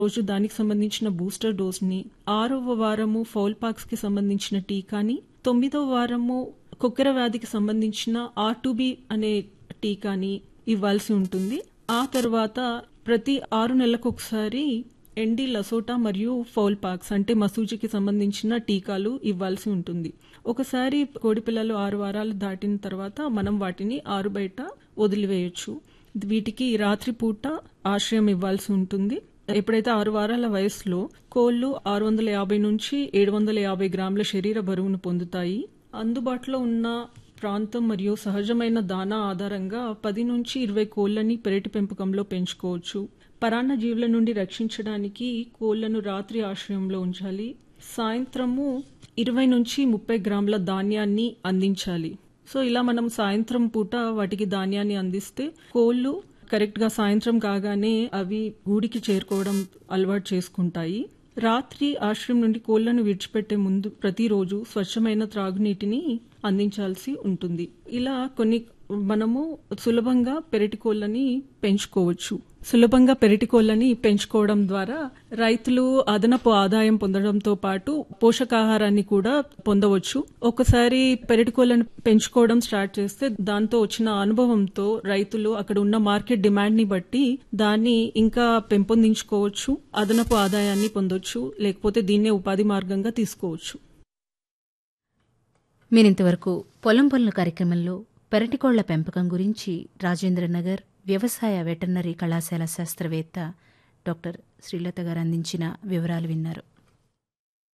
రోజు దానికి సంబంధించిన బూస్టర్ డోస్ని ఆరవ వారము ఫౌల్ పాక్స్ కి సంబంధించిన టీకాని తొమ్మిదవ వారము కొక్కెర వ్యాధికి సంబంధించిన ఆర్ అనే టీకాని ఇవ్వాల్సి ఉంటుంది ఆ తర్వాత ప్రతి ఆరు నెలలకు ఒకసారి ఎండి లసోటా మరియు ఫౌల్ పాక్స్ అంటే మసూజికి సంబంధించిన టీకాలు ఇవ్వాల్సి ఉంటుంది ఒకసారి కోడి పిల్లలు ఆరు వారాలు దాటిన తర్వాత మనం వాటిని ఆరు బయట వదిలివేయచ్చు వీటికి రాత్రిపూట ఆశ్రయం ఇవ్వాల్సి ఉంటుంది ఎప్పుడైతే ఆరు వారాల వయసులో కోళ్లు ఆరు వందల యాభై నుంచి ఏడు వందల యాభై గ్రాముల శరీర బరువును పొందుతాయి అందుబాటులో ఉన్న ప్రాంతం మరియు సహజమైన దానా ఆధారంగా పది నుంచి ఇరవై కోళ్లని పెరటి పెంపకంలో పెంచుకోవచ్చు పరాన్న జీవుల నుండి రక్షించడానికి కోళ్లను రాత్రి ఆశ్రయంలో ఉంచాలి సాయంత్రము ఇరవై నుంచి ముప్పై గ్రాముల ధాన్యాన్ని అందించాలి సో ఇలా మనం సాయంత్రం పూట వాటికి ధాన్యాన్ని అందిస్తే కోళ్లు కరెక్ట్ గా సాయంత్రం కాగానే అవి గూడికి చేరుకోవడం అలవాటు చేసుకుంటాయి రాత్రి ఆశ్రయం నుండి కోళ్లను విడిచిపెట్టే ముందు ప్రతిరోజు స్వచ్ఛమైన త్రాగునీటిని అందించాల్సి ఉంటుంది ఇలా కొన్ని మనము సులభంగా పెరటి కోళ్ళని పెంచుకోవచ్చు సులభంగా పెరటి కోళ్ళని పెంచుకోవడం ద్వారా రైతులు అదనపు ఆదాయం పొందడంతో పాటు పోషకాహారాన్ని కూడా పొందవచ్చు ఒకసారి పెరటి కోళ్ళని పెంచుకోవడం స్టార్ట్ చేస్తే దాంతో వచ్చిన అనుభవంతో రైతులు అక్కడ ఉన్న మార్కెట్ డిమాండ్ ని బట్టి దాన్ని ఇంకా పెంపొందించుకోవచ్చు అదనపు ఆదాయాన్ని పొందొచ్చు లేకపోతే దీన్నే ఉపాధి మార్గంగా తీసుకోవచ్చు మీరింతవరకు పొలం పనుల కార్యక్రమంలో పెరటికోళ్ల పెంపకం గురించి రాజేంద్రనగర్ వ్యవసాయ వెటర్నరీ కళాశాల శాస్త్రవేత్త డాక్టర్ శ్రీలత గారు అందించిన వివరాలు విన్నారు